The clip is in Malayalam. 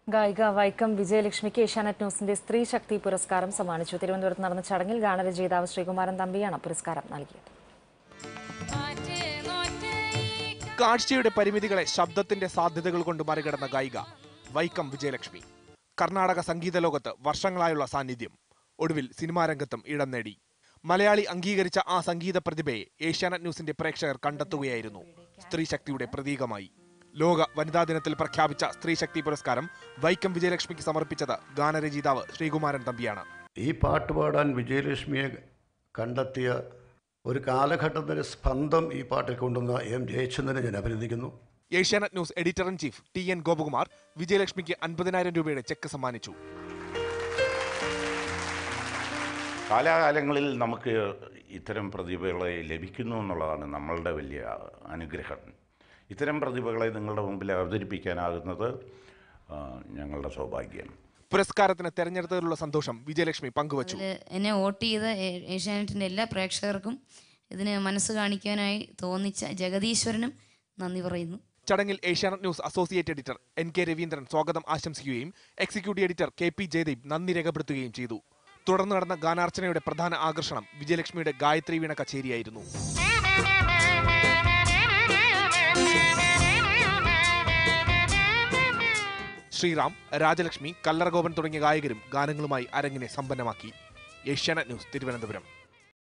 ഗായിക വൈക്കം വിജയലക്ഷ്മിക്ക് ഏഷ്യാനെറ്റ് ന്യൂസിന്റെ സ്ത്രീ ശക്തി പുരസ്കാരം സമ്മാനിച്ചു തിരുവനന്തപുരത്ത് നടന്ന ചടങ്ങിൽ ഗാനരചയിതാവ് ശ്രീകുമാരൻ തമ്പിയാണ് പുരസ്കാരം നൽകിയത് കാഴ്ചയുടെ പരിമിതികളെ ശബ്ദത്തിന്റെ സാധ്യതകൾ കൊണ്ട് മറികടന്ന ഗായിക വൈക്കം വിജയലക്ഷ്മി കർണാടക സംഗീത ലോകത്ത് വർഷങ്ങളായുള്ള സാന്നിധ്യം ഒടുവിൽ സിനിമാ രംഗത്തും ഇടം നേടി മലയാളി അംഗീകരിച്ച ആ സംഗീത പ്രതിഭയെ ഏഷ്യാനെറ്റ് ന്യൂസിന്റെ പ്രേക്ഷകർ കണ്ടെത്തുകയായിരുന്നു സ്ത്രീ ശക്തിയുടെ പ്രതീകമായി ലോക വനിതാ ദിനത്തിൽ പ്രഖ്യാപിച്ച സ്ത്രീ ശക്തി പുരസ്കാരം വൈക്കം വിജയലക്ഷ്മിക്ക് സമർപ്പിച്ചത് ഗാനരചയിതാവ് ശ്രീകുമാരൻ തമ്പിയാണ് ഈ പാട്ട് പാടാൻ വിജയലക്ഷ്മിയെ കണ്ടെത്തിയ ഒരു കാലഘട്ടത്തിൻ്റെ സ്പന്ദം ഈ പാട്ടിൽ കൊണ്ടുവന്ന എം ജയചന്ദ്രനെ ഞാൻ അഭിനന്ദിക്കുന്നു Asianet news editor in chief T N Gopakumar വിജയലക്ഷ്മിക്ക് അൻപതിനായിരം രൂപയുടെ ചെക്ക് സമ്മാനിച്ചു കാലാകാലങ്ങളിൽ നമുക്ക് ഇത്തരം പ്രതിഭകളെ ലഭിക്കുന്നു എന്നുള്ളതാണ് നമ്മളുടെ വലിയ അനുഗ്രഹം ഇത്തരം പ്രതിഭകളെ നിങ്ങളുടെ മുമ്പിൽ അവതരിപ്പിക്കാനാകുന്നത് ആ, ഞങ്ങളുടെ സൗഭാഗ്യം പുരസ്കാരത്തിന് തെരഞ്ഞെടുത്തതിലുള്ള സന്തോഷം വിജയലക്ഷ്മി പങ്കുവച്ചു ഇതിൽ എന്നെ വോട്ട് ചെയ്ത ഏ- ഏഷ്യാനെറ്റിൻ്റെ എല്ലാ പ്രേക്ഷകർക്കും ഇതിന് മനസ്സ് കാണിക്കാനായി തോന്നിച്ച ജഗദീശ്വരനും നന്ദി പറയുന്നു ചടങ്ങിൽ Asianet news associate editor N K Raveendran സ്വാഗതം ആശംസിക്കുകയും executive editor K P Jayadeep നന്ദി രേഖപ്പെടുത്തുകയും ചെയ്തു തുടർന്ന് നടന്ന ഗാനാർച്ചനയുടെ പ്രധാന ആകർഷണം വിജയലക്ഷ്മിയുടെ ഗായത്രി വീണ കച്ചേരിയായിരുന്നു ശ്രീറാം രാജലക്ഷ്മി കല്ലറഗോപൻ തുടങ്ങിയ ഗായകരും ഗാനങ്ങളുമായി അരങ്ങിനെ സമ്പന്നമാക്കി ഏഷ്യാനെറ്റ് ന്യൂസ് തിരുവനന്തപുരം